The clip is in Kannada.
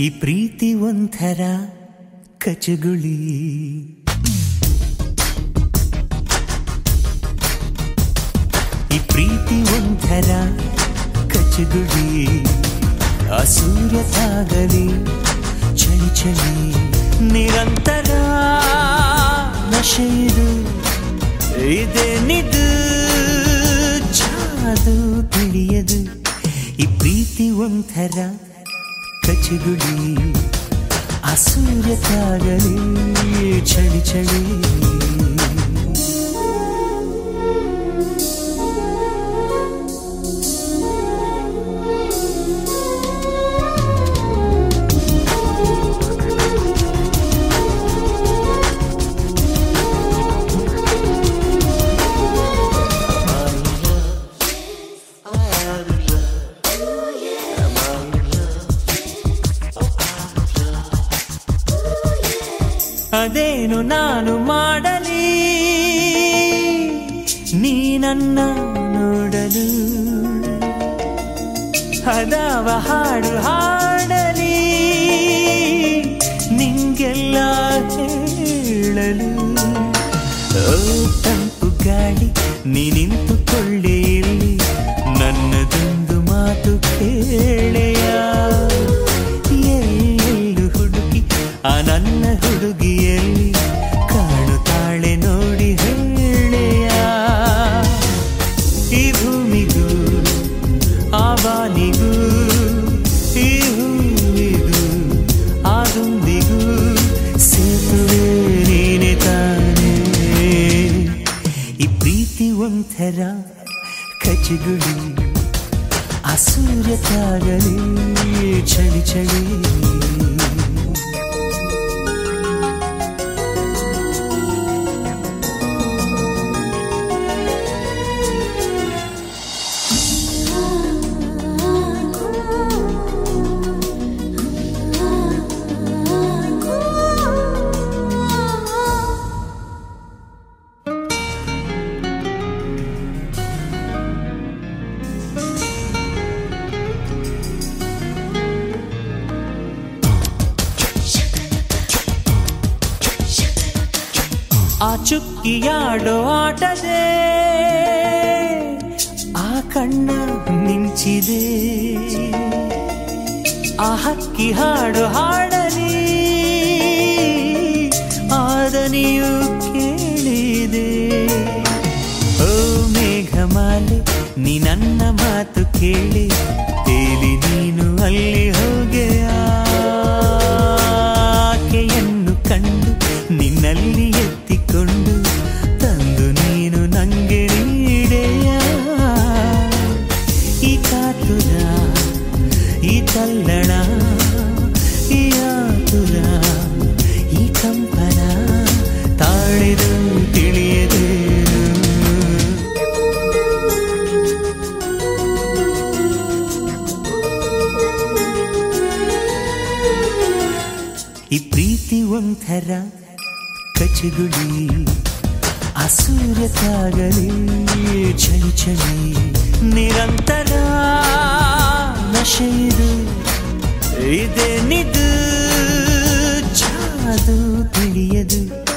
ಈ ಪ್ರೀತಿ ಒಂಥರ ಕಚಗುಳಿ ಈ ಪ್ರೀತಿ ಒಂಥರ ಕಚಗುಳಿ ಆ ಸೂರ್ಯ ತಾಗಲಿ ಚಳಿ ಚಳಿ ನಿರಂತರ ನಶೆಯಿದು ಇದೇನಿದು ಜಾದು ತಿಳಿಯದು ಈ ಪ್ರೀತಿ ಒಂಥರ ಕಚಗುಳಿ ಆ ಸೂರ್ಯ ತಾಗಲಿ ಚಳಿ ಚಳಿ ಅದೇನು ನಾನು ಮಾಡಲಿ ನೀ ನನ್ನ ನೋಡಲು ಹದವ ಹಾಡು ಹಾಡಲಿ ನಿಂಗೆಲ್ಲ ಹೇಳಲು ಓ ತಂಪು ಗಾಳಿ ನೀ ನಿಂತುಕೊಳ್ಳೆ ಇಲ್ಲಿ ನನ್ನದೊಂದು ಮಾತು ಕೇಳೆಯ ಎಲ್ಲೆಲ್ಲು ಹುಡುಗಿ ಆ ನನ್ನ ಹುಡುಗಿಯಲ್ಲಿ ಕಾಣುತ್ತಾಳೆ ನೋಡಿ ಹೇಳೆಯ ಈ ಭೂಮಿಗೂ ಆ ಬಾನಿಗೂ ಈ ಹೂವಿಗೂ ಆ ದುಂಬಿಗೂ ಸೇತುವೆ ನೀನೆ ತಾನೇ ಈ ಪ್ರೀತಿ ಒಂಥರ ಕಚಗುಳಿ ಆ ಸೂರ್ಯ ತಾಗಲಿ ಚಳಿ ಚಳಿ ಆ ಚುಕ್ಕಿಯಾಡೋ ಆಟದೆ ಆ ಕಣ್ಣ ಮಿಂಚಿದೆ ಆ ಹಕ್ಕಿ ಹಾಡು ಹಾಡಲಿ ಆದನಿಯು ಕೇಳಿದೆ ಓ ಮೇಘಮಾಲೆ ನೀ ನನ್ನ ಮಾತು ಕೇಳಿ ತೇಲಿ ನೀನು ಅಲ್ಲಿ ಹೋಗೆಯ ಆಕೆಯನ್ನು ಕಂಡು ನಿನ್ನಲ್ಲಿ ಎತ್ತಿಕೊಂಡು ತಂದು ನೀನು ನಂಗೆ ನೀಡೆಯ ಈ ಕಾತುರ ಈ ತಲ್ಲಣ ಈ ಆತುರ ಈ ಕಂಪನ ತಾಳಿದು ತಿಳಿಯದೇನು ಈ ಪ್ರೀತಿ ಒಂಥರ ಕಚಗುಳಿ ಆ ಸೂರ್ಯ ತಾಗಲಿ ಚಳಿ ಚಳಿ ನಿರಂತರ ನಶೆಯಿದು ಇದೇನಿದು ಜಾದು ತಿಳಿಯದು